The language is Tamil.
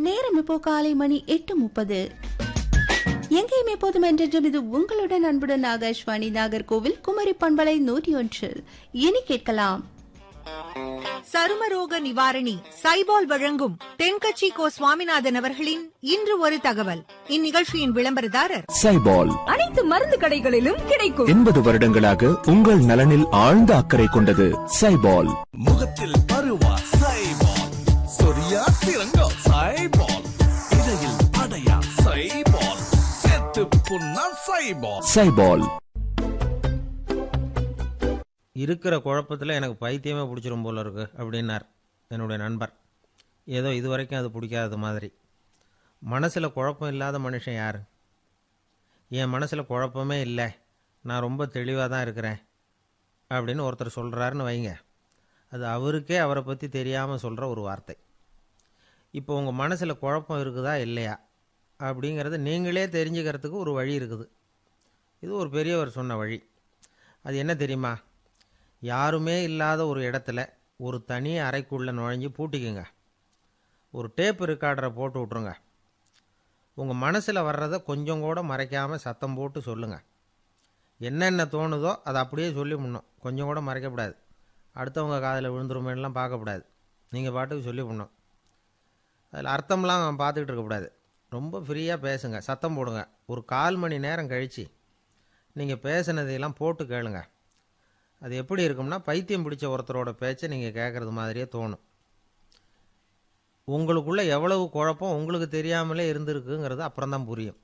நேரம் இப்போ காலை மணி எட்டு முப்பது எங்கேயும் எப்போதும் என்றென்றும் இது உங்களுடன் அன்புடன் ஆகாஷ்வாணி நாகர்கோவில் குமரி பண்பலை நூற்றி ஒன்றில் இனி கேட்கலாம் சருமரோக நிவாரணி சைபால் வழங்கும் தென்கட்சி கோ சுவாமிநாதன் அவர்களின் இன்று ஒரு தகவல் இந்நிகழ்ச்சியின் விளம்பரதாரர் சைபால் அனைத்து மருந்து கடைகளிலும் கிடைக்கும் எண்பது வருடங்களாக உங்கள் நலனில் ஆழ்ந்த அக்கறை கொண்டது சைபால் முகத்தில் பருவா சைபால் சொரியா சிறங்கோ சைபால் இடையில் அடையா சைபால் செத்து புண்ணா சைபால் சைபால் இருக்கிற குழப்பத்தில் எனக்கு பைத்தியமே பிடிச்சிரும் போல இருக்கு அப்படின்னார் என்னுடைய நண்பர் ஏதோ இது வரைக்கும் அது பிடிக்காத மாதிரி மனசில் குழப்பம் இல்லாத மனுஷன் யார் என் மனசில் குழப்பமே இல்லை நான் ரொம்ப தெளிவாக தான் இருக்கிறேன் அப்படின்னு ஒருத்தர் சொல்கிறாருன்னு வைங்க அது அவருக்கே அவரை பற்றி தெரியாமல் சொல்கிற ஒரு வார்த்தை இப்போ உங்கள் மனசில் குழப்பம் இருக்குதா இல்லையா அப்படிங்கிறத நீங்களே தெரிஞ்சுக்கிறதுக்கு ஒரு வழி இருக்குது இது ஒரு பெரியவர் சொன்ன வழி அது என்ன தெரியுமா யாருமே இல்லாத ஒரு இடத்துல ஒரு தனி அறைக்குள்ளே நுழைஞ்சு பூட்டிக்குங்க ஒரு டேப் ரெக்கார்டரை போட்டு விட்ருங்க உங்கள் மனசில் வர்றதை கொஞ்சம் கூட மறைக்காமல் சத்தம் போட்டு சொல்லுங்கள் என்னென்ன தோணுதோ அதை அப்படியே சொல்லி முடணும் கொஞ்சம் கூட மறைக்கக்கூடாது அடுத்தவங்க காதில் விழுந்துருமேலாம் பார்க்கக்கூடாது நீங்கள் பாட்டுக்கு சொல்லி முடணும் அதில் அர்த்தம்லாம் பார்த்துக்கிட்டு இருக்கக்கூடாது ரொம்ப ஃப்ரீயாக பேசுங்க சத்தம் போடுங்க ஒரு கால் மணி நேரம் கழித்து நீங்கள் பேசுனதையெல்லாம் போட்டு கேளுங்க அது எப்படி இருக்கும்னா பைத்தியம் பிடிச்ச ஒருத்தரோட பேச்சை நீங்கள் கேட்குறது மாதிரியே தோணும் உங்களுக்குள்ள எவ்வளவு குழப்பம் உங்களுக்கு தெரியாமலே இருந்திருக்குங்கிறது அப்புறம் தான் புரியும்